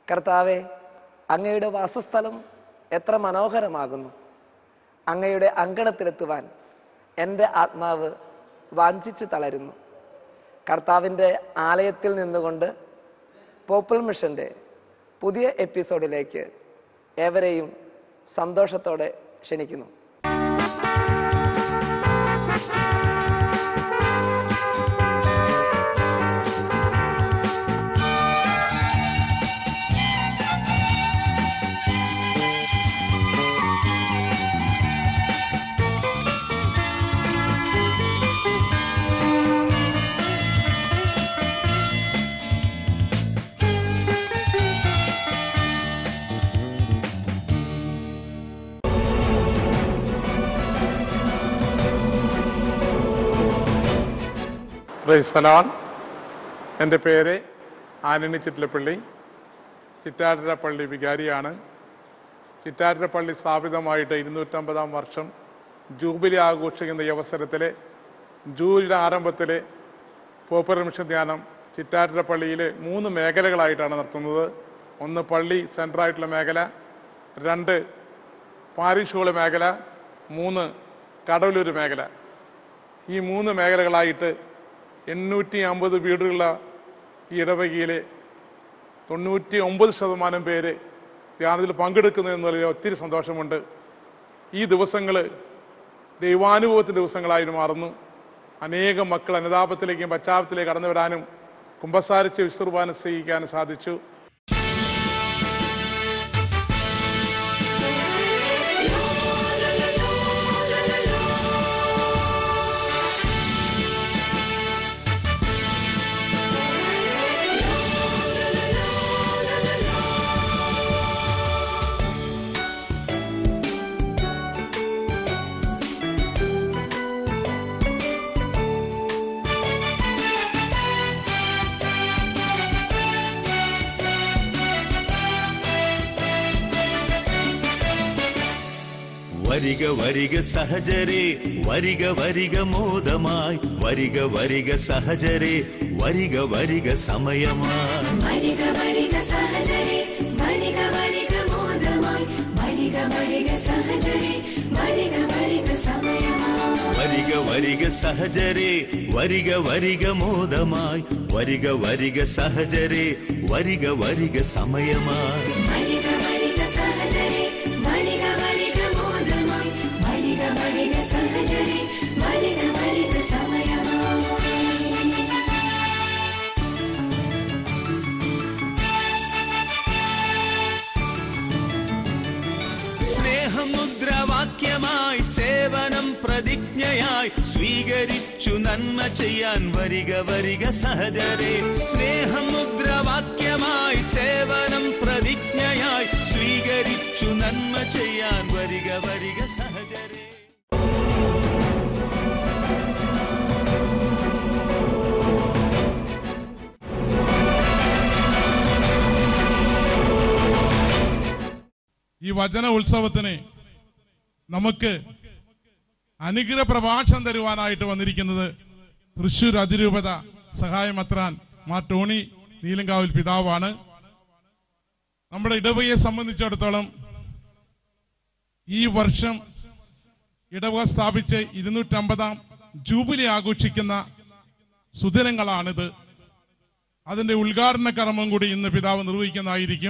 കർത്താവെ അങ്ങയുടെ വാസസ്ഥലം എത്ര മനോഹരമാകുന്നു അങ്ങയുടെ അങ്കണത്തിലെത്തുവാൻ എൻ്റെ ആത്മാവ് വാഞ്ചിച്ച് തളരുന്നു കർത്താവിൻ്റെ ആലയത്തിൽ നിന്നുകൊണ്ട് പോപ്പിൾ മിഷൻ്റെ പുതിയ എപ്പിസോഡിലേക്ക് ഏവരെയും സന്തോഷത്തോടെ ക്ഷണിക്കുന്നു പ്രൈസ്തലാൻ എൻ്റെ പേര് ആനണി ചിറ്റിലപ്പള്ളി ചിറ്റാറ്റര പള്ളി വികാരിയാണ് ചിറ്റാറ്റര പള്ളി സ്ഥാപിതമായിട്ട് ഇരുന്നൂറ്റമ്പതാം വർഷം ജൂബിലി ആഘോഷിക്കുന്ന ഈ അവസരത്തിൽ ജൂലിയുടെ ആരംഭത്തിൽ പോപ്പുലർ മിഷൻ ധ്യാനം ചിറ്റാറ്റര പള്ളിയിൽ മൂന്ന് മേഖലകളായിട്ടാണ് നടത്തുന്നത് ഒന്ന് പള്ളി സെൻട്രായിട്ടുള്ള മേഖല രണ്ട് പാരിഷുകൾ മേഖല മൂന്ന് കടവലൂർ മേഖല ഈ മൂന്ന് മേഖലകളായിട്ട് എണ്ണൂറ്റി അമ്പത് വീടുള്ള ഈ ഇടവകയിൽ തൊണ്ണൂറ്റി ഒമ്പത് ശതമാനം പേര് ധ്യാനത്തിൽ പങ്കെടുക്കുന്നു എന്നതിൽ ഒത്തിരി സന്തോഷമുണ്ട് ഈ ദിവസങ്ങൾ ദൈവാനുഭവത്തിൻ്റെ ദിവസങ്ങളായി മാറുന്നു അനേകം മക്കൾ അനുതാപത്തിലേക്കും പശ്ചാത്തലത്തിലേക്ക് കടന്നു വരാനും കുമ്പസാരിച്ച് വിശ്രുപാനം ചെയ്യിക്കാനും സാധിച്ചു വരിക വരിക സഹജരെ വരിക വരിക മോദമായി വരിക വരിക സഹജരെ വരിക വരിക സമയമായി വരിക വരിക സഹജരെ വരിക വരിക മോദമായി വരിക വരിക സഹജരെ വരിക വരിക സമയമായി വരിക വരിക സഹജരെ വരിക വരിക മോദമായി വരിക വരിക സഹജരെ വരിക വരിക സമയമായി വരിക വരിക സഹജരെ വരിക വരിക മോദമായി വരിക വരിക സഹജരെ വരിക വരിക സമയമായി സ്നേഹമുദ്രാവാക്യമായി സേവനം പ്രതിജ്ഞയായി സ്വീകരിച്ചു നന്മ ചെയ്യാൻ വരിക വരിക സഹജരെ സ്നേഹമുദ്രാവാക്യമായി സേവനം പ്രതിജ്ഞയായി സ്വീകരിച്ചു നന്മ ചെയ്യാൻ വരിക വരിക സഹജരെ ഈ വചന ഉത്സവത്തിന് നമുക്ക് അനുഗ്രഹ പ്രഭാഷണം തരുവാനായിട്ട് വന്നിരിക്കുന്നത് തൃശൂർ അതിരൂപത സഹായമത്രാൻ മാർ ടോണി നീലങ്കാവിൽ പിതാവാണ് നമ്മുടെ ഇടവകയെ സംബന്ധിച്ചിടത്തോളം ഈ വർഷം ഇടവക സ്ഥാപിച്ച് ഇരുന്നൂറ്റമ്പതാം ജൂബിലി ആഘോഷിക്കുന്ന സുദിനങ്ങളാണിത് അതിന്റെ ഉദ്ഘാടന കർമ്മം കൂടി ഇന്ന് പിതാവ് നിർവഹിക്കുന്നതായിരിക്കും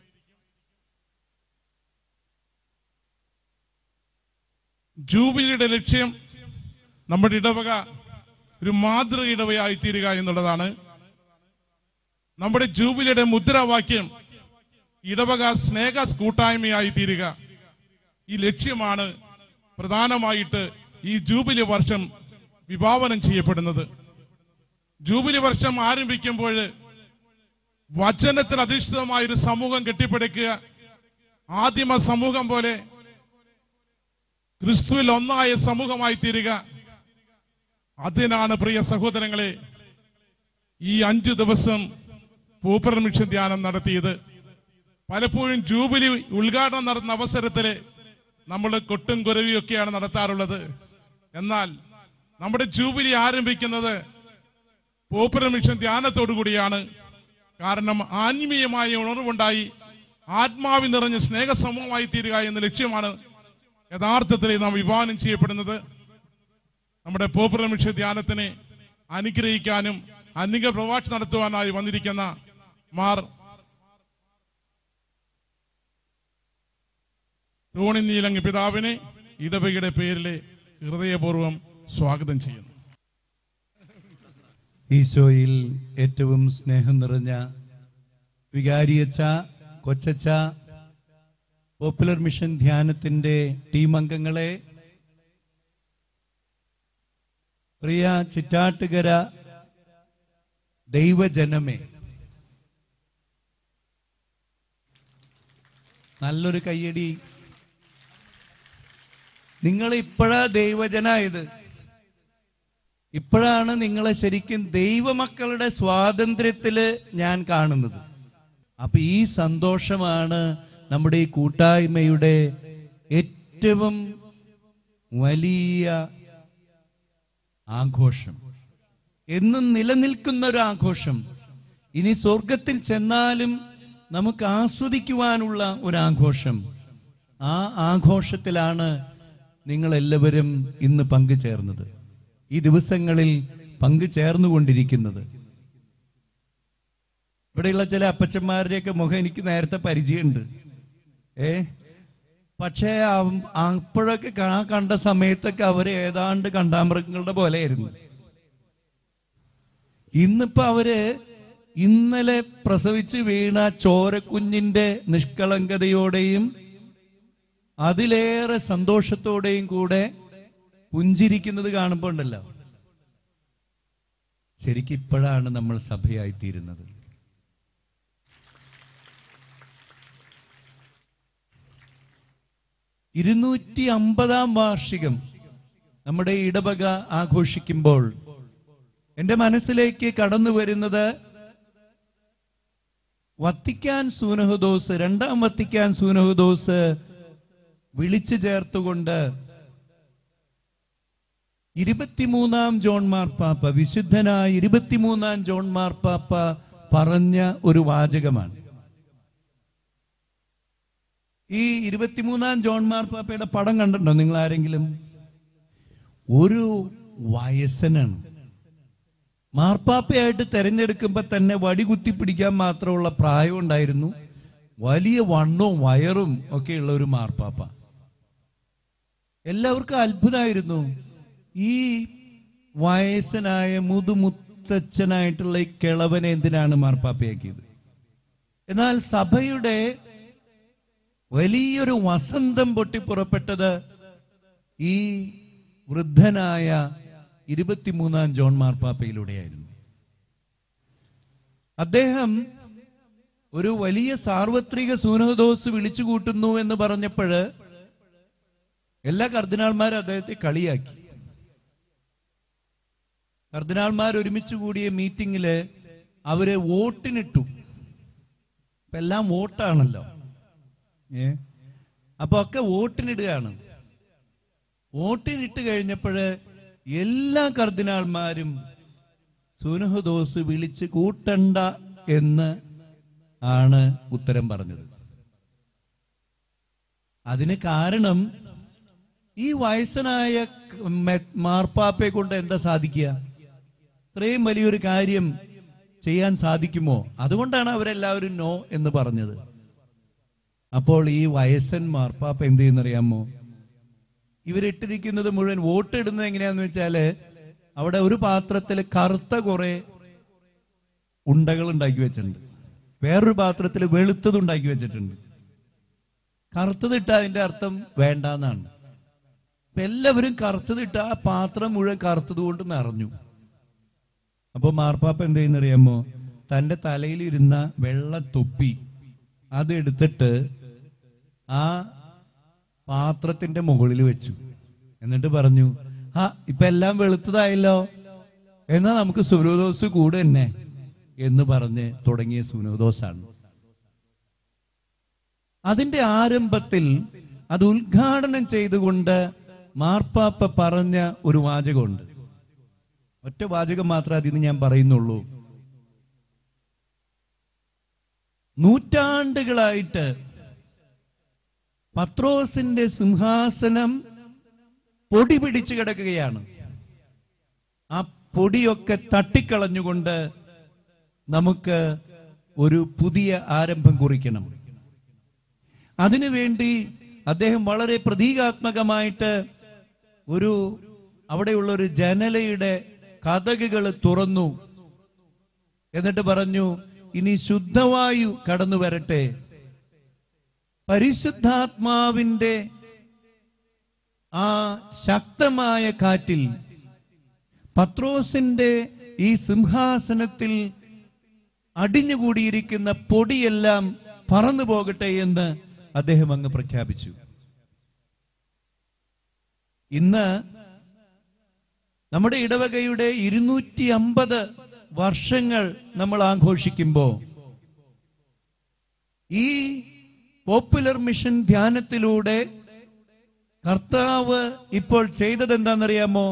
ജൂബിലിയുടെ ലക്ഷ്യം നമ്മുടെ ഇടവക ഒരു മാതൃക ഇടവയായി തീരുക എന്നുള്ളതാണ് നമ്മുടെ ജൂബിലിയുടെ മുദ്രാവാക്യം ഇടവക സ്നേഹ കൂട്ടായ്മയായി തീരുക ഈ ലക്ഷ്യമാണ് പ്രധാനമായിട്ട് ഈ ജൂബിലി വർഷം വിഭാവനം ചെയ്യപ്പെടുന്നത് ജൂബിലി വർഷം ആരംഭിക്കുമ്പോൾ വചനത്തിൽ അധിഷ്ഠിതമായ ഒരു സമൂഹം കെട്ടിപ്പടുക്കുക ആദിമ സമൂഹം പോലെ ക്രിസ്തുവിൽ ഒന്നായ സമൂഹമായി തീരുക അതിനാണ് പ്രിയ സഹോദരങ്ങളെ ഈ അഞ്ചു ദിവസം പൂപ്പർ മിഷൻ ധ്യാനം നടത്തിയത് പലപ്പോഴും ജൂബിലി ഉദ്ഘാടനം നടത്തുന്ന അവസരത്തില് നമ്മൾ കൊട്ടും കുരവിയൊക്കെയാണ് നടത്താറുള്ളത് എന്നാൽ നമ്മുടെ ജൂബിലി ആരംഭിക്കുന്നത് പൂപ്പർ മിഷൻ ധ്യാനത്തോടു കൂടിയാണ് കാരണം ആത്മീയമായ ഉണർവുണ്ടായി ആത്മാവിൽ നിറഞ്ഞ സ്നേഹസമൂഹമായി തീരുക എന്ന ലക്ഷ്യമാണ് യഥാർത്ഥത്തിൽ നാം വിഭാവനം ചെയ്യപ്പെടുന്നത് നമ്മുടെ പോപ്പുലമിഷ ധ്യാനത്തിനെ അനുഗ്രഹിക്കാനും അനിക പ്രഭാഷണം നടത്തുവാനായി വന്നിരിക്കുന്ന മാർ ടോണി നീലങ്ങ് പിതാവിനെ ഇടവകയുടെ പേരിലെ ഹൃദയപൂർവ്വം സ്വാഗതം ചെയ്യുന്നു ഈശോയിൽ ഏറ്റവും സ്നേഹം നിറഞ്ഞ വികാരിയച്ച കൊച്ചച്ച പോപ്പുലർ മിഷൻ ധ്യാനത്തിന്റെ ടീം അംഗങ്ങളെ പ്രിയ ചിറ്റാട്ടുകര ദൈവജനമേ നല്ലൊരു കയ്യടി നിങ്ങൾ ഇപ്പോഴാ ദൈവജനായത് ഇപ്പോഴാണ് നിങ്ങളെ ശരിക്കും ദൈവമക്കളുടെ സ്വാതന്ത്ര്യത്തില് ഞാൻ കാണുന്നത് അപ്പൊ ഈ സന്തോഷമാണ് നമ്മുടെ ഈ കൂട്ടായ്മയുടെ ഏറ്റവും വലിയ ആഘോഷം എന്നും നിലനിൽക്കുന്ന ഒരു ആഘോഷം ഇനി സ്വർഗത്തിൽ ചെന്നാലും നമുക്ക് ആസ്വദിക്കുവാനുള്ള ഒരു ആഘോഷം ആ ആഘോഷത്തിലാണ് നിങ്ങൾ എല്ലാവരും ഇന്ന് പങ്കുചേർന്നത് ഈ ദിവസങ്ങളിൽ പങ്കു ചേർന്നുകൊണ്ടിരിക്കുന്നത് ഇവിടെയുള്ള ചില അപ്പച്ചന്മാരുടെയൊക്കെ മുഖം എനിക്ക് നേരത്തെ പരിചയമുണ്ട് ഏ പക്ഷേ അവ- അപ്പോഴൊക്കെ കാ- കണ്ട സമയത്തൊക്കെ അവര് ഏതാണ്ട് കണ്ടാമൃഗങ്ങളുടെ പോലെയായിരുന്നു ഇന്നിപ്പോ അവര് ഇന്നലെ പ്രസവിച്ച് വീണ ചോരക്കുഞ്ഞിന്റെ നിഷ്കളങ്കതയോടെയും അതിലേറെ സന്തോഷത്തോടെയും കൂടെ പുഞ്ചിരിക്കുന്നത് കാണുമ്പോൾ ഉണ്ടല്ലോ ശരിക്കും ഇപ്പോഴാണ് നമ്മൾ സഭയായിത്തീരുന്നത് ഇരുന്നൂറ്റി അമ്പതാം വാർഷികം നമ്മുടെ ഇടവക ആഘോഷിക്കുമ്പോൾ എന്റെ മനസ്സിലേക്ക് കടന്നു വരുന്നത് വത്തിക്കാൻ സൂനഹദോസ് രണ്ടാം വത്തിക്കാൻ സൂനഹദോസ് വിളിച്ചു ചേർത്തുകൊണ്ട് ഇരുപത്തിമൂന്നാം ജോൺ മാർപ്പാപ്പ വിശുദ്ധനായ ഇരുപത്തിമൂന്നാം ജോൺ മാർപ്പാപ്പ പറഞ്ഞ ഒരു വാചകമാണ് ഈ ഇരുപത്തിമൂന്നാം ജോൺ മാർപ്പാപ്പയുടെ പടം കണ്ടിട്ടുണ്ടോ നിങ്ങൾ ആരെങ്കിലും ഒരു വയസ്സനാണ് മാർപ്പാപ്പയായിട്ട് തെരഞ്ഞെടുക്കുമ്പോ തന്നെ വടി കുത്തി പിടിക്കാൻ മാത്രമുള്ള പ്രായം ഉണ്ടായിരുന്നു വലിയ വണ്ണവും വയറും ഒക്കെയുള്ള ഒരു മാർപ്പാപ്പ എല്ലാവർക്കും അത്ഭുതമായിരുന്നു ഈ വയസ്സനായ മുതുമുത്തച്ഛനായിട്ടുള്ള ഈ കിളവനെ എന്തിനാണ് മാർപ്പാപ്പയാക്കിയത് എന്നാൽ സഭയുടെ വലിയൊരു വസന്തം പൊട്ടിപ്പുറപ്പെട്ടത് ഈ വൃദ്ധനായ ഇരുപത്തിമൂന്നാം ജോൺ മാർപ്പാപ്പയിലൂടെയായിരുന്നു അദ്ദേഹം ഒരു വലിയ സാർവത്രിക സൂനഹദോസ് വിളിച്ചു കൂട്ടുന്നു എന്ന് പറഞ്ഞപ്പോഴ് എല്ലാ കർദിനാൾമാരും അദ്ദേഹത്തെ കളിയാക്കി കർദിനാൾമാർ ഒരുമിച്ച് കൂടിയ മീറ്റിംഗില് അവരെ വോട്ടിനിട്ടു ഇപ്പൊ എല്ലാം വോട്ടാണല്ലോ ഏ അപ്പൊ ഒക്കെ വോട്ടിനിടുകയാണ് വോട്ടിനിട്ട് കഴിഞ്ഞപ്പോഴ് എല്ലാ കർദിനാൾമാരും സുനഹദോസ് വിളിച്ച് കൂട്ടണ്ട എന്ന് ആണ് ഉത്തരം പറഞ്ഞത് അതിന് കാരണം ഈ വയസ്സനായ ക- മെ- മാർപ്പാപ്പയെ കൊണ്ട് എന്താ സാധിക്കുക ഇത്രയും വലിയൊരു കാര്യം ചെയ്യാൻ സാധിക്കുമോ അതുകൊണ്ടാണ് അവരെല്ലാവരും നോ എന്ന് പറഞ്ഞത് അപ്പോൾ ഈ വയസ്സൻ മാർപ്പാപ്പ എന്ത് ചെയ്യുന്നറിയാമോ ഇവരിട്ടിരിക്കുന്നത് മുഴുവൻ വോട്ട് ഇടുന്നത് എങ്ങനെയാന്ന് വെച്ചാല് അവിടെ ഒരു പാത്രത്തിൽ കറുത്ത കുറെ ഉണ്ടകൾ ഉണ്ടാക്കി വെച്ചിട്ടുണ്ട് വേറൊരു പാത്രത്തിൽ വെളുത്തത് ഉണ്ടാക്കി വെച്ചിട്ടുണ്ട് കറുത്തത് ഇട്ട അതിന്റെ അർത്ഥം വേണ്ടാന്നാണ് അപ്പൊ എല്ലാവരും കറുത്തത് ഇട്ട ആ പാത്രം മുഴുവൻ കറുത്തത് കൊണ്ട് നിറഞ്ഞു അപ്പൊ മാർപ്പാപ്പ എന്ത് ചെയ്യുന്നറിയാമോ തന്റെ തലയിലിരുന്ന വെള്ള തൊപ്പി അത് എടുത്തിട്ട് ആ പാത്രത്തിന്റെ മുകളിൽ വെച്ചു എന്നിട്ട് പറഞ്ഞു ആ ഇപ്പൊ എല്ലാം വെളുത്തതായല്ലോ എന്നാ നമുക്ക് സുനോദോസ് കൂടെ തന്നെ എന്ന് പറഞ്ഞ് തുടങ്ങിയ സുനോദോസാണ് അതിന്റെ ആരംഭത്തിൽ അത് ഉദ്ഘാടനം ചെയ്തുകൊണ്ട് മാർപ്പാപ്പ പറഞ്ഞ ഒരു വാചകമുണ്ട് ഒറ്റ വാചകം മാത്രമേ അതിന് ഞാൻ പറയുന്നുള്ളൂ നൂറ്റാണ്ടുകളായിട്ട് പത്രോസിന്റെ സിംഹാസനം പൊടി പിടിച്ചു കിടക്കുകയാണ് ആ പൊടിയൊക്കെ തട്ടിക്കളഞ്ഞുകൊണ്ട് നമുക്ക് ഒരു പുതിയ ആരംഭം കുറിക്കണം അതിനുവേണ്ടി അദ്ദേഹം വളരെ പ്രതീകാത്മകമായിട്ട് ഒരു അവിടെയുള്ള ഒരു ജനലയുടെ കഥകുകൾ തുറന്നു എന്നിട്ട് പറഞ്ഞു ഇനി ശുദ്ധവായു കടന്നു വരട്ടെ പരിശുദ്ധാത്മാവിന്റെ ആ ശക്തമായ കാറ്റിൽ പത്രോസിന്റെ ഈ സിംഹാസനത്തിൽ അടിഞ്ഞുകൂടിയിരിക്കുന്ന പൊടിയെല്ലാം പറന്നു പോകട്ടെ എന്ന് അദ്ദേഹം അങ്ങ് പ്രഖ്യാപിച്ചു ഇന്ന് നമ്മുടെ ഇടവകയുടെ ഇരുന്നൂറ്റി അമ്പത് വർഷങ്ങൾ നമ്മൾ ആഘോഷിക്കുമ്പോ ഈ പോപ്പുലർ മിഷൻ ധ്യാനത്തിലൂടെ കർത്താവ് ഇപ്പോൾ ചെയ്തത് എന്താണെന്നറിയാമോ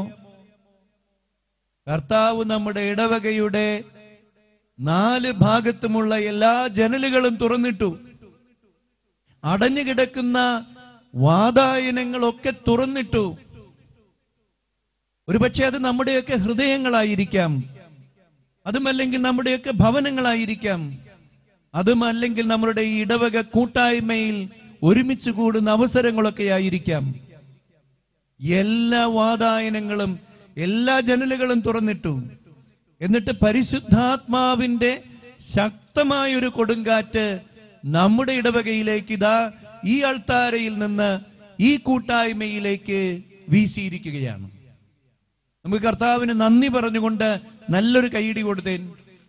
കർത്താവ് നമ്മുടെ ഇടവകയുടെ നാല് ഭാഗത്തുമുള്ള എല്ലാ ജനലുകളും തുറന്നിട്ടു അടഞ്ഞു കിടക്കുന്ന വാതായനങ്ങളൊക്കെ തുറന്നിട്ടു ഒരുപക്ഷെ അത് നമ്മുടെയൊക്കെ ഹൃദയങ്ങളായിരിക്കാം അതുമല്ലെങ്കിൽ നമ്മുടെയൊക്കെ ഭവനങ്ങളായിരിക്കാം അതുമല്ലെങ്കിൽ നമ്മളുടെ ഈ ഇടവക കൂട്ടായ്മയിൽ ഒരുമിച്ച് കൂടുന്ന അവസരങ്ങളൊക്കെ ആയിരിക്കാം എല്ലാ വാതായനങ്ങളും എല്ലാ ജനലുകളും തുറന്നിട്ടു എന്നിട്ട് പരിശുദ്ധാത്മാവിന്റെ ശക്തമായ ഒരു കൊടുങ്കാറ്റ് നമ്മുടെ ഇടവകയിലേക്ക് ഇതാ ഈ അൾത്താരയിൽ നിന്ന് ഈ കൂട്ടായ്മയിലേക്ക് വീശിയിരിക്കുകയാണ് നമുക്ക് കർത്താവിന് നന്ദി പറഞ്ഞുകൊണ്ട് നല്ലൊരു കൈയിടി കൊടുത്തേൻ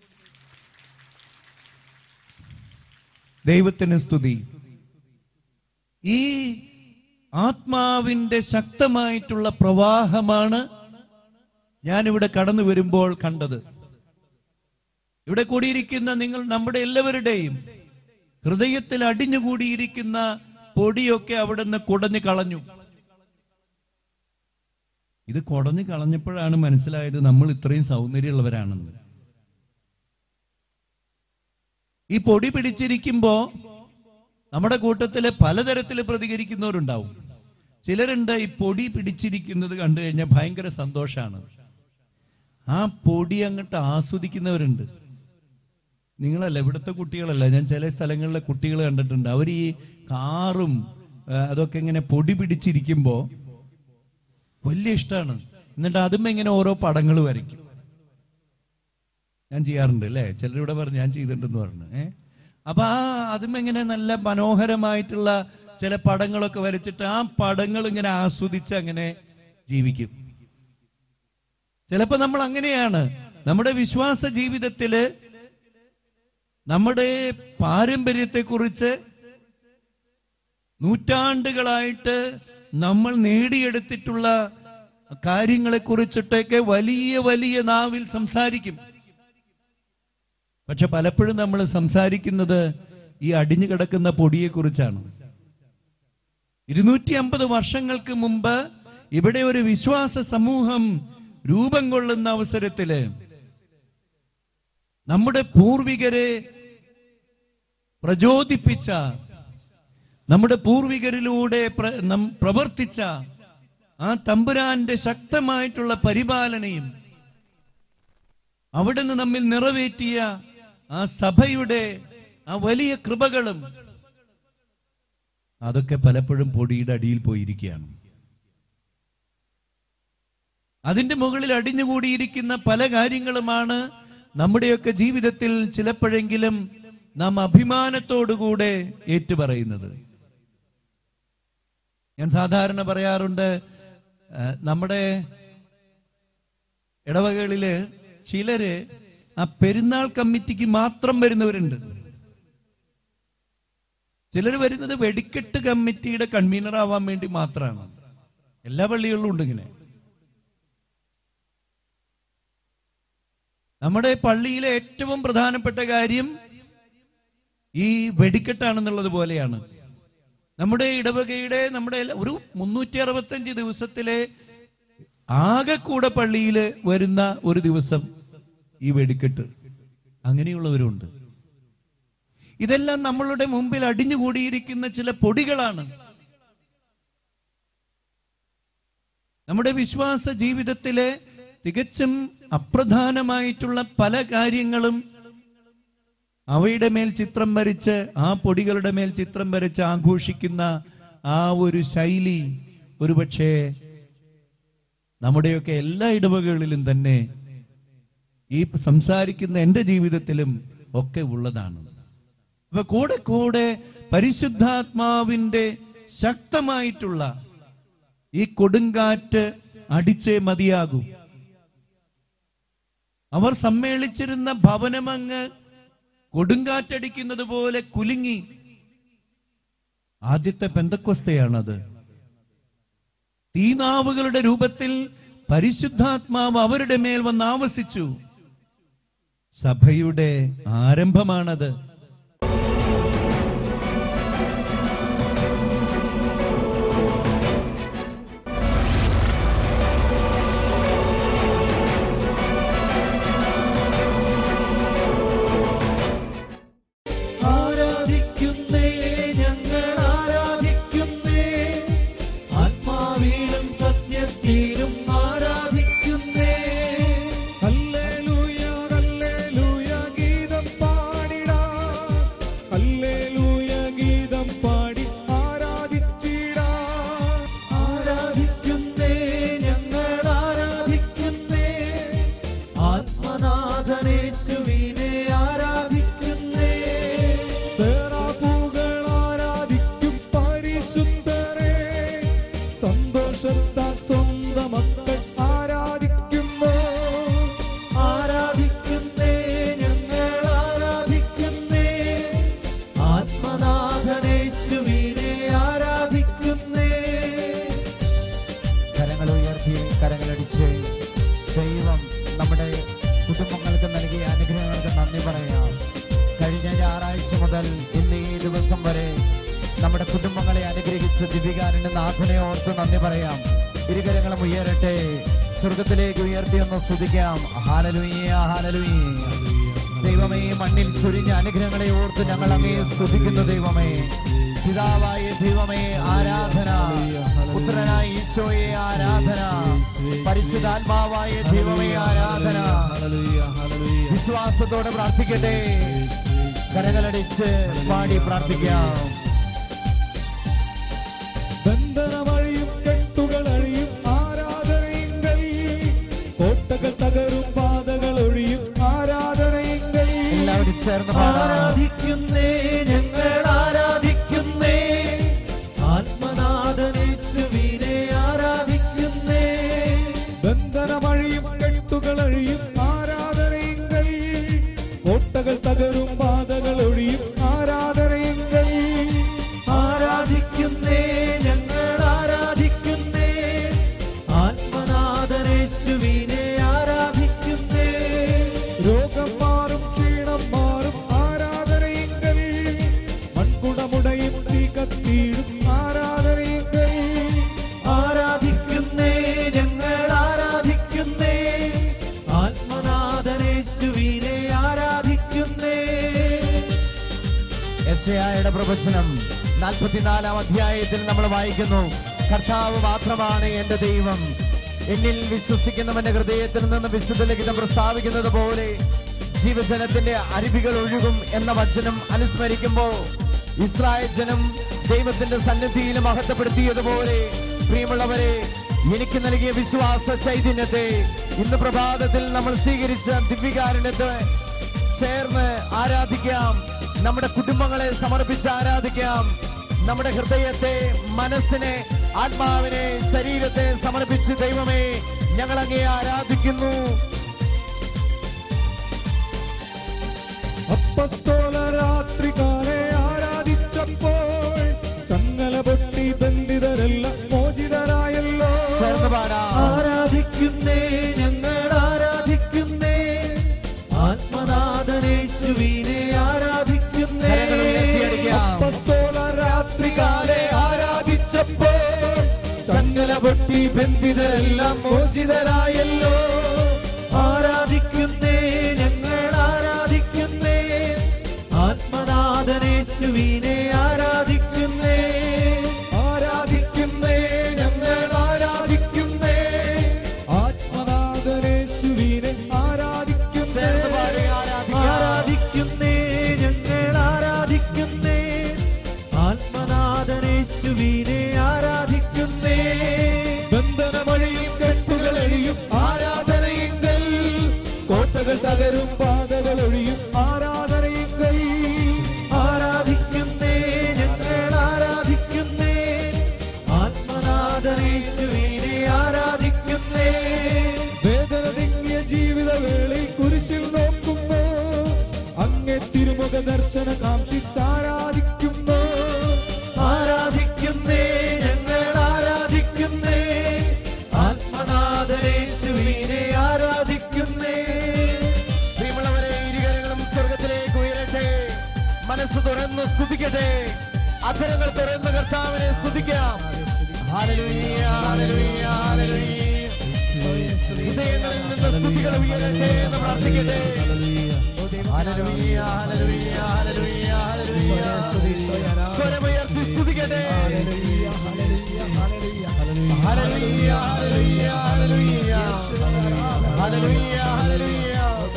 ദൈവത്തിന് സ്തുതി ഈ ആത്മാവിന്റെ ശക്തമായിട്ടുള്ള പ്രവാഹമാണ് ഞാനിവിടെ കടന്നു വരുമ്പോൾ കണ്ടത് ഇവിടെ കൂടിയിരിക്കുന്ന നിങ്ങൾ നമ്മുടെ എല്ലാവരുടെയും ഹൃദയത്തിൽ അടിഞ്ഞുകൂടിയിരിക്കുന്ന പൊടിയൊക്കെ അവിടുന്ന് കുടഞ്ഞു കളഞ്ഞു ഇത് കുടഞ്ഞു കളഞ്ഞപ്പോഴാണ് മനസ്സിലായത് നമ്മൾ ഇത്രയും സൗന്ദര്യമുള്ളവരാണെന്ന് ഈ പൊടി പിടിച്ചിരിക്കുമ്പോ നമ്മുടെ കൂട്ടത്തില് പലതരത്തിൽ പ്രതികരിക്കുന്നവരുണ്ടാവും ചിലരുണ്ട് ഈ പൊടി പിടിച്ചിരിക്കുന്നത് കണ്ടു കഴിഞ്ഞാൽ ഭയങ്കര സന്തോഷാണ് ആ പൊടി അങ്ങോട്ട് ആസ്വദിക്കുന്നവരുണ്ട് നിങ്ങളല്ല ഇവിടുത്തെ കുട്ടികളല്ല ഞാൻ ചില സ്ഥലങ്ങളിലെ കുട്ടികൾ കണ്ടിട്ടുണ്ട് അവർ ഈ കാറും ആ, അതൊക്കെ ഇങ്ങനെ പൊടി പിടിച്ചിരിക്കുമ്പോ വലിയ ഇഷ്ടമാണ് എന്നിട്ട് അതും ഇങ്ങനെ ഓരോ പടങ്ങൾ വരയ്ക്കും ഞാൻ ചെയ്യാറുണ്ട് അല്ലേ ചിലരിവിടെ പറഞ്ഞു ഞാൻ ചെയ്തിട്ടുണ്ടെന്ന് പറഞ്ഞു ഏ അപ്പൊ ആ അതും ഇങ്ങനെ നല്ല മനോഹരമായിട്ടുള്ള ചില പടങ്ങളൊക്കെ വരച്ചിട്ട് ആ പടങ്ങൾ ഇങ്ങനെ ആസ്വദിച്ച് അങ്ങനെ ജീവിക്കും ചിലപ്പോ നമ്മൾ അങ്ങനെയാണ് നമ്മുടെ വിശ്വാസ ജീവിതത്തില് നമ്മുടെ പാരമ്പര്യത്തെ കുറിച്ച് നൂറ്റാണ്ടുകളായിട്ട് നമ്മൾ നേടിയെടുത്തിട്ടുള്ള കാര്യങ്ങളെ കുറിച്ചിട്ടൊക്കെ വലിയ വലിയ നാവിൽ സംസാരിക്കും പക്ഷെ പലപ്പോഴും നമ്മൾ സംസാരിക്കുന്നത് ഈ അടിഞ്ഞു കിടക്കുന്ന പൊടിയെ കുറിച്ചാണ് ഇരുന്നൂറ്റി അമ്പത് വർഷങ്ങൾക്ക് മുമ്പ് ഇവിടെ ഒരു വിശ്വാസ സമൂഹം രൂപം കൊള്ളുന്ന അവസരത്തില് നമ്മുടെ പൂർവികരെ പ്രചോദിപ്പിച്ച നമ്മുടെ പൂർവികരിലൂടെ പ്ര- നം- പ്രവർത്തിച്ച ആ തമ്പുരാന്റെ ശക്തമായിട്ടുള്ള പരിപാലനയും അവിടുന്ന് നമ്മിൽ നിറവേറ്റിയ ആ സഭയുടെ ആ വലിയ കൃപകളും അതൊക്കെ പലപ്പോഴും പൊടിയുടെ അടിയിൽ പോയിരിക്കുകയാണ് അതിന്റെ മുകളിൽ അടിഞ്ഞുകൂടിയിരിക്കുന്ന പല കാര്യങ്ങളുമാണ് നമ്മുടെയൊക്കെ ജീവിതത്തിൽ ചിലപ്പോഴെങ്കിലും നാം അഭിമാനത്തോടുകൂടെ ഏറ്റുപറയുന്നത് ഞാൻ സാധാരണ പറയാറുണ്ട് ആ, നമ്മുടെ ഇടവകളില് ചിലര് ആ പെരുന്നാൾ കമ്മിറ്റിക്ക് മാത്രം വരുന്നവരുണ്ട് ചിലർ വരുന്നത് വെടിക്കെട്ട് കമ്മിറ്റിയുടെ കൺവീനർ ആവാൻ വേണ്ടി മാത്രമാണ് എല്ലാ പള്ളികളിലും ഉണ്ട് ഇങ്ങനെ നമ്മുടെ പള്ളിയിലെ ഏറ്റവും പ്രധാനപ്പെട്ട കാര്യം ഈ വെടിക്കെട്ടാണെന്നുള്ളത് പോലെയാണ് നമ്മുടെ ഇടവകയുടെ നമ്മുടെ എല്ലാ- ഒരു മുന്നൂറ്റി അറുപത്തഞ്ച് ദിവസത്തിലെ ആകെ കൂടെ പള്ളിയിൽ വരുന്ന ഒരു ദിവസം ഈ വെടിക്കെട്ട് അങ്ങനെയുള്ളവരുണ്ട് ഇതെല്ലാം നമ്മളുടെ മുമ്പിൽ അടിഞ്ഞുകൂടിയിരിക്കുന്ന ചില പൊടികളാണ് നമ്മുടെ വിശ്വാസ ജീവിതത്തിലെ തികച്ചും അപ്രധാനമായിട്ടുള്ള പല കാര്യങ്ങളും അവയുടെ മേൽ ചിത്രം വരച്ച് ആ പൊടികളുടെ മേൽ ചിത്രം വരച്ച് ആഘോഷിക്കുന്ന ആ ഒരു ശൈലി ഒരുപക്ഷെ നമ്മുടെയൊക്കെ എല്ലാ ഇടവകകളിലും തന്നെ ഈ സംസാരിക്കുന്ന എൻ്റെ ജീവിതത്തിലും ഒക്കെ ഉള്ളതാണ് അപ്പൊ കൂടെ കൂടെ പരിശുദ്ധാത്മാവിന്റെ ശക്തമായിട്ടുള്ള ഈ കൊടുങ്കാറ്റ് അടിച്ചേ മതിയാകൂ അവർ സമ്മേളിച്ചിരുന്ന ഭവനമങ്ങ് കൊടുങ്കാറ്റടിക്കുന്നത് പോലെ കുലുങ്ങി ആദ്യത്തെ പെന്തക്കൊസ്തയാണത് തീനാവുകളുടെ രൂപത്തിൽ പരിശുദ്ധാത്മാവ് അവരുടെ മേൽ വന്ന് ആവസിച്ചു സഭയുടെ ആരംഭമാണത് ആരാധിക്കുന്നേ ഞങ്ങൾ ആരാധിക്കുന്നേ ആത്മാവിലും സത്യത്തിലും ആരാധിക്കുന്നേ ഹല്ലേലൂയ ഹല്ലേലൂയ ഗീതം പാടിടാം ഹല്ലേലൂയ ഗീതം പാടി ആരാധിച്ചിടാം ആരാധിക്കുന്നേ ഞങ്ങൾ ആരാധിക്കുന്നേ ആത്മനാഥനേശുവിനെ ആരാധിക്കുന്നേ സേറാപ്പൂകൾ ആരാധിക്കും പരിശുദ്ധരെ സന്തോഷത്താൽ സ്വന്തം മക്കൾ ആരാധിക്കുന്നു ആരാധിക്കുന്നേ ഞങ്ങൾ ആരാധിക്കുന്നേ ആത്മനാഥനേശുവിനെ ആരാധിക്കുന്നേ കരങ്ങൾ ഉയർത്തി കരങ്ങളടിച്ച് ദൈവം നമ്മുടെ കുടുംബങ്ങൾക്ക് നൽകിയ അനുഗ്രഹങ്ങൾക്ക് നന്ദി പറയാം കഴിഞ്ഞ ഞായറാഴ്ച മുതൽ ഇന്ന് ഈ ദിവസം വരെ നമ്മുടെ കുടുംബങ്ങളെ അനുഗ്രഹിച്ച ദിവികാരന്റെ നാഥനെ ഓർത്ത് നന്ദി പറയാം ഇരുകരങ്ങളും ഉയരട്ടെ സ്വർഗത്തിലേക്ക് ഉയർത്തി ഒന്ന് സ്തുതിക്കാം ഹാലലുയ്യ ഹാലലുയ്യ ദൈവമേ മണ്ണിൽ ചൊരിഞ്ഞ അനുഗ്രഹങ്ങളെ ഓർത്ത് ഞങ്ങൾ അങ്ങേ സ്തുതിക്കുന്നു ദൈവമേ പിതാവായ ദൈവമേ ആരാധന പുത്രനായ ഈശോയെ ആരാധന പരിശുദ്ധാത്മാവായ ദൈവമേ ആരാധന വിശ്വാസത്തോടെ പ്രാർത്ഥിക്കട്ടെ കരങ്ങളടിച്ച് പാടി പ്രാർത്ഥിക്കാം ബന്ധനമഴിയും കെട്ടുകൾ അഴിയും ആരാധനയെങ്കിൽ കോട്ടകൾ തകരും പാതകൾ ഒഴിയും ആരാധനയെങ്കിൽ എല്ലാവരും ചേർന്ന് പാടാം ആരാധിക്കുന്നേ ഞങ്ങൾ ആരാധിക്കുന്നേ ആത്മനാഥനേശുവിനെ ആരാധിക്കുന്നേ ബന്ധനമഴിയും കെട്ടുകൾ അഴിയും ആരാധനയെങ്കിൽ കോട്ടകൾ തകരും പാതകൾ ഒഴിയും ആരാധനയെങ്കിൽ ആരാധിക്കുന്നേ ഞങ്ങൾ ആരാധിക്കുന്നേ ആത്മനാഥനേശുവിനെ ആരാധിക്കുന്നേ രോഗം മാറും ക്ഷീണം മാറും ആരാധനയെങ്കിൽ മൺകുടമുടയും തീ കത്തിയിടും ആരാധനയെങ്കിൽ ആരാധിക്കുന്നേ ഞങ്ങൾ ആരാധിക്കുന്നേ ആത്മനാഥനേശുവിനെ ആരാധിക്കുന്നേ യശയായുടെ പ്രവചനം നാൽപ്പത്തിനാലാം അധ്യായത്തിൽ നമ്മൾ വായിക്കുന്നു കർത്താവ് മാത്രമാണ് എന്റെ ദൈവം എന്നിൽ വിശ്വസിക്കുന്നവന്റെ ഹൃദയത്തിൽ നിന്ന് വിശുദ്ധ ലിഖിതം പ്രസ്താവിക്കുന്നത് പോലെ ജീവജനത്തിന്റെ അരുവികൾ ഒഴുകും എന്ന വചനം അനുസ്മരിക്കുമ്പോ ഇസ്രായേൽ ജനം ദൈവത്തിന്റെ സന്നിധിയിൽ മഹത്വപ്പെടുത്തിയതുപോലെ പ്രിയമുള്ളവരെ എനിക്ക് നൽകിയ വിശ്വാസ ചൈതന്യത്തെ ഇന്ന് പ്രഭാതത്തിൽ നമ്മൾ സ്വീകരിച്ച ദിവ്യകാരുണ്യത്തെ ചേർന്ന് ആരാധിക്കാം നമ്മുടെ കുടുംബങ്ങളെ സമർപ്പിച്ച് ആരാധിക്കാം നമ്മുടെ ഹൃദയത്തെ മനസ്സിനെ ആത്മാവിനെ ശരീരത്തെ സമർപ്പിച്ച് ദൈവമേ ഞങ്ങൾ അങ്ങേ ആരാധിക്കുന്നു അപ്പസ്തോല രാത്രികാലെ ആരാധിച്ചപ്പോൾ ചങ്ങല പൊട്ടി ബന്ധിതരെല്ലാം മോചിതരായല്ലോ ചേർന്ന് പാടാം ആരാധിക്കുന്നേ ഞങ്ങൾ ആരാധിക്കുന്നേ ആത്മനാഥനേശുവിനെ ആരാധിക്കുന്നേ കരങ്ങൾ ഉയർത്തിയടിക്കാം. അപ്പസ്തോല രാത്രികാലെ ആരാധിച്ചപ്പോൾ ചങ്ങല പൊട്ടി ബന്ധിതരെല്ലാം മോചിതരായല്ലോ ആരാധിക്കുന്നേ ഞങ്ങൾ ആരാധിക്കുന്നേ ആത്മനാഥ ദർശന കാക്ഷിച്ചാരാധിക്കുന്നു ആരാധിക്കുന്നേ ഞങ്ങൾ ആരാധിക്കുന്നേ ആത്മനാഥനേശുവിനെ ആരാധിക്കുന്നേ പ്രിയമുള്ളവരെ ഇരുകരങ്ങളും സ്വർഗത്തിലേക്ക് ഉയരട്ടെ മനസ്സ് തുറന്ന് സ്തുതിക്കട്ടെ അധരങ്ങൾ തുറന്ന് കർത്താവിനെ സ്തുതിക്കാം ഹല്ലേലൂയ, ഹല്ലേലൂയ, ഹല്ലേലൂയ. ഹൃദയങ്ങളിൽ നിന്ന് സ്തുതികൾ ഉയരട്ടെ എന്ന് പ്രാർത്ഥിക്കട്ടെ ഹല്ലേലൂയ, ഹല്ലേലൂയ, ഹല്ലേലൂയ, ഹല്ലേലൂയ. സ്വരമുയർത്തി സ്തുതിക്കട്ടെ ഹല്ലേലൂയ, ഹല്ലേലൂയ, ഹല്ലേലൂയ. ഹല്ലേലൂയ, ഹല്ലേലൂയ.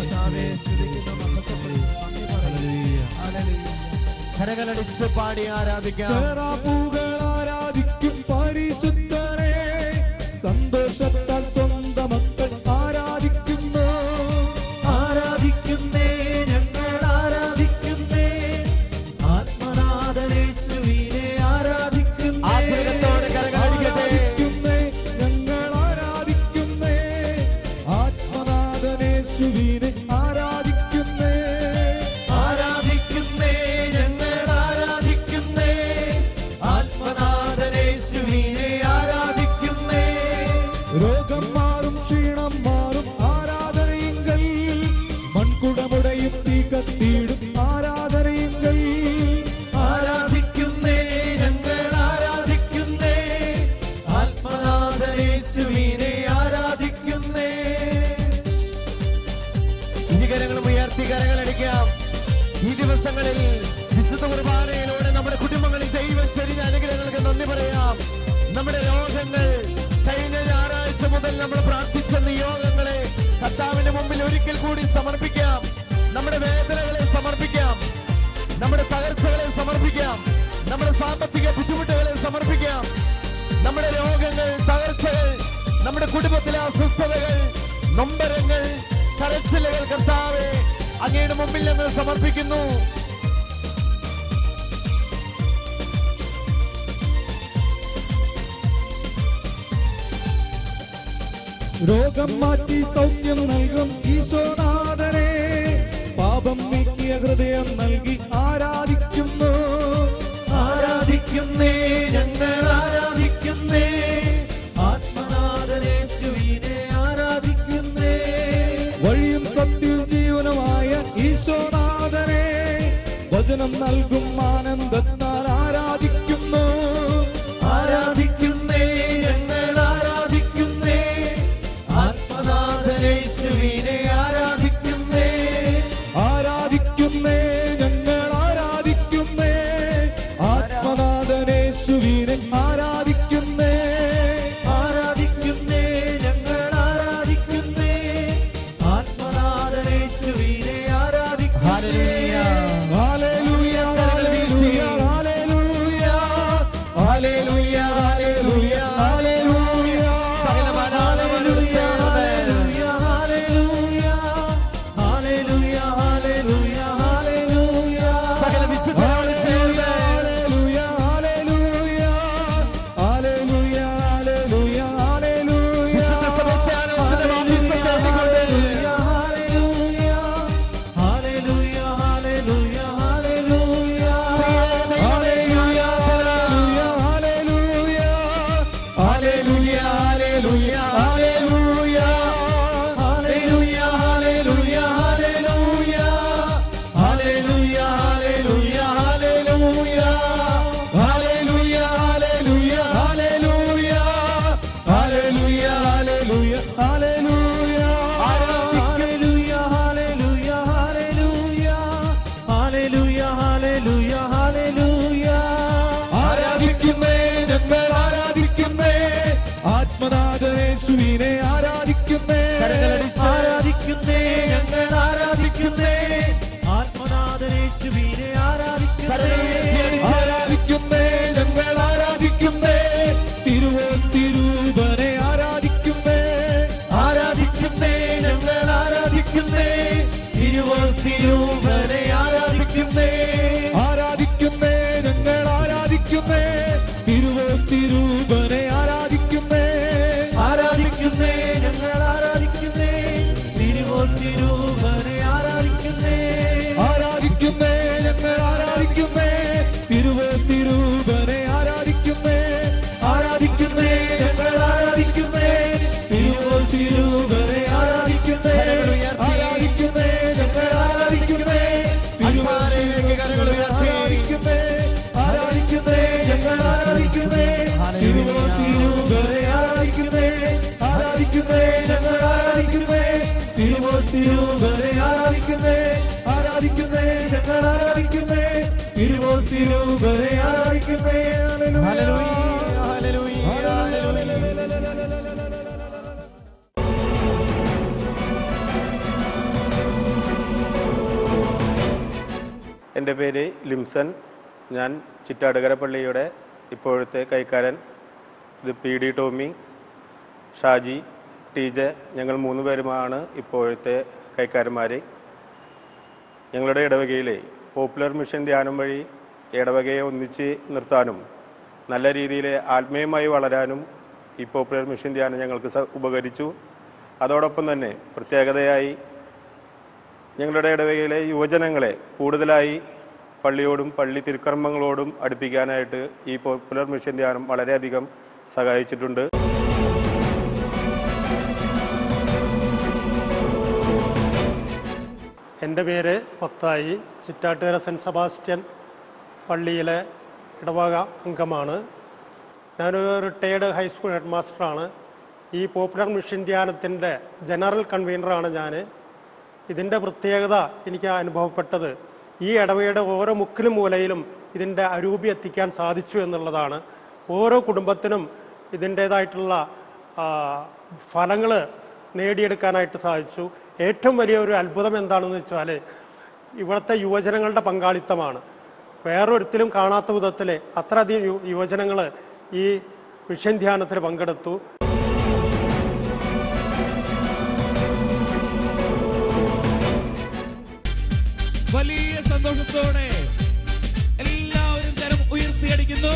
കരകളടിച്ച് പാടി ആരാധിക്കാം സെറാപ്പുകൾ ആരാധിക്കും പരിശുദ്ധനെ സന്തോഷത്താൽ സ്വന്തം മക്കൾ ആരാധിക്കുന്നു ആരാധിക്കുന്നേ ഞങ്ങൾ ആരാധിക്കുന്നേ ആത്മനാഥനേശുവിനെ ആരാധിക്കുന്നേ ആത്മീയത്തോടെ കരങ്ങളടിക്കട്ടെ. ആരാധിക്കുന്നേ, ഞങ്ങൾ ആരാധിക്കുന്നേ ആത്മനാഥനേശുവിനെ ആരാധിക്കുന്നേ ആരാധിക്കുന്നേ ഞങ്ങൾ ആരാധിക്കുന്നേ ആത്മനാഥനേശുവിനെ ആരാധിക്കുന്നേ രോഗം മാറും ക്ഷീണം മാറും ആരാധനയെങ്കിൽ മൺകുടമുടയും തീ കത്തിയിടും ആരാധനയെങ്കിൽ ആരാധിക്കുന്നേ ഞങ്ങൾ ആരാധിക്കുന്നേ ആത്മനാഥനേശുവിനെ ആരാധിക്കുന്നേ ഇരുകരങ്ങളും ഉയർത്തി കരങ്ങളടിക്കാം ഈ ദിവസങ്ങളിൽ വിശുദ്ധ കുർബാനയിലൂടെ നമ്മുടെ കുടുംബങ്ങളിൽ ദൈവം ചെറിയ അനുഗ്രഹങ്ങൾക്ക് നന്ദി പറയാം നമ്മുടെ രോഗങ്ങൾ കഴിഞ്ഞ ഞായറാഴ്ച മുതൽ നമ്മൾ പ്രാർത്ഥിച്ച നിയോഗങ്ങളെ കർത്താവിന്റെ മുമ്പിൽ ഒരിക്കൽ കൂടി സമർപ്പിക്കാം നമ്മുടെ വേദനകളെ സമർപ്പിക്കാം നമ്മുടെ തകർച്ചകളെ സമർപ്പിക്കാം നമ്മുടെ സാമ്പത്തിക ബുദ്ധിമുട്ടുകളെ സമർപ്പിക്കാം നമ്മുടെ രോഗങ്ങൾ തകർച്ചകൾ നമ്മുടെ കുടുംബത്തിലെ അസ്വസ്ഥതകൾ നൊമ്പരങ്ങൾ കരച്ചിലുകൾ കർത്താവെ അങ്ങയുടെ മുമ്പിൽ നിന്ന് സമർപ്പിക്കുന്നു രോഗം മാറ്റി സൗഖ്യം നൽകും ഈശോനാഥനെ പാപം നീക്കിയ ഹൃദയം നൽകി ആരാധിക്കുന്നു ആരാധിക്കുന്നേ ഞങ്ങൾ ആരാധിക്കുന്നേ ആത്മനാഥനേശുവിനെ ആരാധിക്കുന്നേ വഴിയും സത്യവും ജീവനുമായ ഈശോനാഥനെ വചനം നൽകും ആനന്ദത്താൽ ആരാധിക്കുന്നു ആരാധിക്കുന്നേ ഞങ്ങൾ ആരാധിക്കുന്നേ ആത്മനാഥനേശുവിനെ ആരാധിക്കുന്നേ ആരാധിക്കുന്നേ ഞങ്ങൾ ആരാധിക്കുന്നേ ആത്മനാഥനേശുവിനെ ആരാധിക്കുന്നേ ആരാധിക്കുന്നേ ഞങ്ങൾ ആരാധിക്കുന്നേ ആത്മനാഥനേശുവിനെ ആരാധിക്കുന്നേ ഹല്ലേലൂയ ഹല്ലേലൂയ ഹല്ലേലൂയ ഹല്ലേലൂയ ഹല്ലേലൂയ ഹല്ലേലൂയ സകല മാതാപിതാക്കളും ചേർന്ന് ഹല്ലേലൂയ ഹല്ലേലൂയ ഹല്ലേലൂയ സകല വിശുദ്ധരോട് ചേർന്ന് ഹല്ലേലൂയ ഹല്ലേലൂയ ഹല്ലേലൂയ ഹല്ലേലൂയ ഹല്ലേലൂയ വിശുദ്ധ സെബസ്ത്യാനോസിന്റെ മാധ്യസ്ഥം തേടിക്കൊണ്ട് ആരാധിക്കുന്നേ ഞങ്ങൾ ആരാധിക്കുന്നേ ആത്മനാഥനേശുവിനെ ആരാധിക്കുന്നേ കരങ്ങളടിച്ച് ആരാധിക്കുന്നേ ഞങ്ങൾ ആരാധിക്കുന്നേ ആത്മനാഥനേശുവിനെ ആരാധിക്കുന്നേ ആരാധിക്കുന്നേ ഞങ്ങൾ ആരാധിക്കുന്നേ തിരുവോ തിരൂപനെ ആരാധിക്കുന്നേ ആരാധിക്കുന്നേ ഞങ്ങൾ ആരാധിക്കുന്നേ തിരുവോ തിരൂപനെ ആരാധിക്കുന്നേ ആരാധിക്കുന്നേ ഞങ്ങൾ ആരാധിക്കുന്നേ തിരുവോ തിരൂപനെ ആരാധിക്കുന്നേ ആരാധിക്കുന്നേ ഞങ്ങൾ ആരാധിക്കുന്നേ തിരുവോ തിരൂപനെ ആരാധിക്കുന്നേ ആരാധിക്കുന്നേ ഞങ്ങൾ ആരാധിക്കുന്നേ ഞങ്ങൾ ആരാധിക്കുന്നേ തിരുവോത്തിരൂപനെ ആരാധിക്കുന്നേ ആരാധിക്കുന്നേ ഞങ്ങൾ ആരാധിക്കുന്നേ തിരുവോത്തിരൂപനെ ആരാധിക്കുന്നേ ഹല്ലേലൂയ ഹല്ലേലൂയ എൻ്റെ പേര് ലിംസൺ ഞാൻ ചിറ്റാടുകര പള്ളിയുടെ ഇപ്പോഴത്തെ കൈക്കാരൻ ഇത് P D Tomy Shaji T J ഞങ്ങൾ മൂന്ന് പേരുമാണ് ഇപ്പോഴത്തെ കൈക്കാരന്മാർ ഞങ്ങളുടെ ഇടവകയിലെ പോപ്പുലർ മിഷൻ ധ്യാനം വഴി ഇടവകയെ ഒന്നിച്ച് നിർത്താനും നല്ല രീതിയിൽ ആത്മീയമായി വളരാനും ഈ പോപ്പുലർ മിഷൻ ധ്യാനം ഞങ്ങൾക്ക് സ- ഉപകരിച്ചു അതോടൊപ്പം തന്നെ പ്രത്യേകതയായി ഞങ്ങളുടെ ഇടവകയിലെ യുവജനങ്ങളെ കൂടുതലായി പള്ളിയോടും പള്ളി തിരുക്കർമ്മങ്ങളോടും അടുപ്പിക്കാനായിട്ട് ഈ പോപ്പുലർ മിഷൻ ധ്യാനം വളരെയധികം സഹായിച്ചിട്ടുണ്ട് എൻ്റെ പേര് മത്തായി ചിറ്റാട്ടുകര സെൻറ്റ് സെബാസ്റ്റ്യൻ പള്ളിയിലെ ഇടവക അംഗമാണ് ഞാനൊരു റിട്ടയേർഡ് ഹൈസ്കൂൾ ഹെഡ് മാസ്റ്ററാണ് ഈ പോപ്പുലർ മിഷൻ ധ്യാനത്തിൻ്റെ ജനറൽ കൺവീനറാണ് ഞാൻ ഇതിൻ്റെ പ്രത്യേകത എനിക്ക് അനുഭവപ്പെട്ടത് ഈ ഇടവയുടെ ഓരോ മുക്കിലും മൂലയിലും ഇതിൻ്റെ അരൂപി എത്തിക്കാൻ സാധിച്ചു എന്നുള്ളതാണ് ഓരോ കുടുംബത്തിനും ഇതിൻ്റേതായിട്ടുള്ള ഫലങ്ങൾ നേടിയെടുക്കാനായിട്ട് സാധിച്ചു ഏറ്റവും വലിയ ഒരു അത്ഭുതം എന്താണെന്ന് വെച്ചാൽ ഇവിടുത്തെ യുവജനങ്ങളുടെ പങ്കാളിത്തമാണ് വേറൊരിക്കലും കാണാത്ത വിധത്തിൽ അത്രയധികം യു യുവജനങ്ങൾ ഈ മിഷൻ ധ്യാനത്തിൽ പങ്കെടുത്തു വലിയ സന്തോഷത്തോടെ എല്ലാവരും കരം ഉയർത്തിയടിക്കുന്നു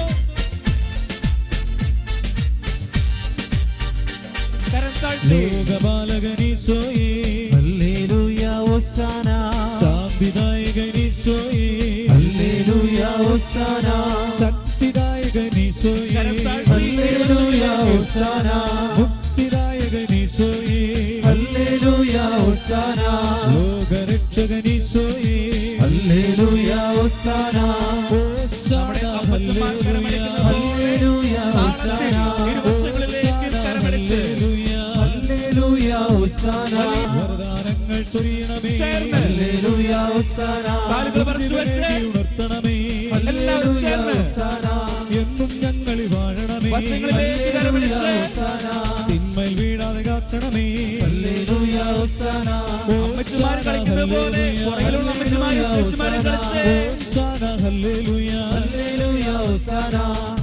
കരം താഴ്ത്തി ലോകപാലകനീശോയേ ഹല്ലേലൂയ ഹോസാന സാംവിധായകനീശോയേ ഹല്ലേലൂയ ഹോസാന ശക്തിദായകനീശോയേ കരം താഴ്ത്തി. ഹല്ലേലൂയ ഹോസാന മുക്തിദായകനീശോയേ ഹല്ലേലൂയ ഹോസാന ലോകരക്ഷകനീശോയേ ഹല്ലേലൂയ ഹോസാന ഹോസാന അപ്പച്ചന്മാർ കരമടിക്കുന്നത് പോലെ ഹല്ലേലൂയ താളത്തിൽ ഹോസാന ഇരുവശങ്ങളിലേക്ക് കരമടിച്ച് ഹല്ലേലൂയ ഹോസാന വരദാനങ്ങൾ ചൊരിയണമേ ചേർന്ന് ഹല്ലേലൂയ ഹോസാന കാലുകൾ പറിച്ചു വെച്ച് ഉണർത്തണമേ എല്ലാവരും ചേർന്ന് ഹോസാന എന്നും ഞങ്ങളിൽ വാഴണമേ വശങ്ങളിലേക്ക് കരമടിച്ച് തിന്മയിൽ വീഴാതെ കാക്കണമേ ഹല്ലേലൂയ ഹോസാന അമ്മച്ചിമാർ കളിക്കുന്നത് പോലെ പുറകിലുള്ള അമ്മച്ചിമാരും ചേച്ചിമാരും കളിച്ച് ഹോസാന ഹല്ലേലൂയ ഹല്ലേലൂയ ഹോസാന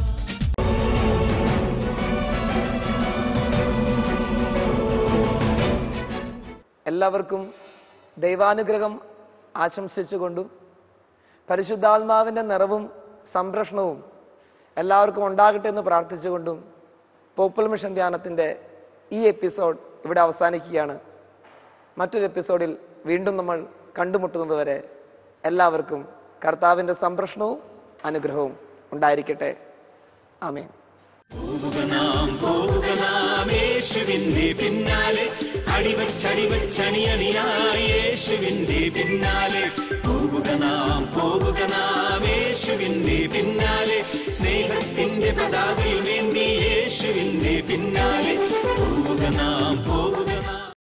എല്ലാവർക്കും ദൈവാനുഗ്രഹം ആശംസിച്ചുകൊണ്ടും പരിശുദ്ധാത്മാവിൻ്റെ നിറവും സംരക്ഷണവും എല്ലാവർക്കും ഉണ്ടാകട്ടെ എന്ന് പ്രാർത്ഥിച്ചുകൊണ്ടും പോപ്പുലർ മിഷൻ ധ്യാനത്തിൻ്റെ ഈ എപ്പിസോഡ് ഇവിടെ അവസാനിക്കുകയാണ് മറ്റൊരു എപ്പിസോഡിൽ വീണ്ടും നമ്മൾ കണ്ടുമുട്ടുന്നതുവരെ എല്ലാവർക്കും കർത്താവിൻ്റെ സംരക്ഷണവും അനുഗ്രഹവും ഉണ്ടായിരിക്കട്ടെ ആമേൻ പോകുക നാം പോകുക നാം യേശുവിന്റെ പിന്നാലെ അടിവച്ചടിവച്ചണിയണിയായി യേശുവിന്റെ പിന്നാലെ പോകുക നാം പോകുക നാം യേശുവിന്റെ പിന്നാലെ സ്നേഹത്തിന്റെ പതാകയിൽ വേണ്ടി യേശുവിന്റെ പിന്നാലെ പോകുക നാം പോകുക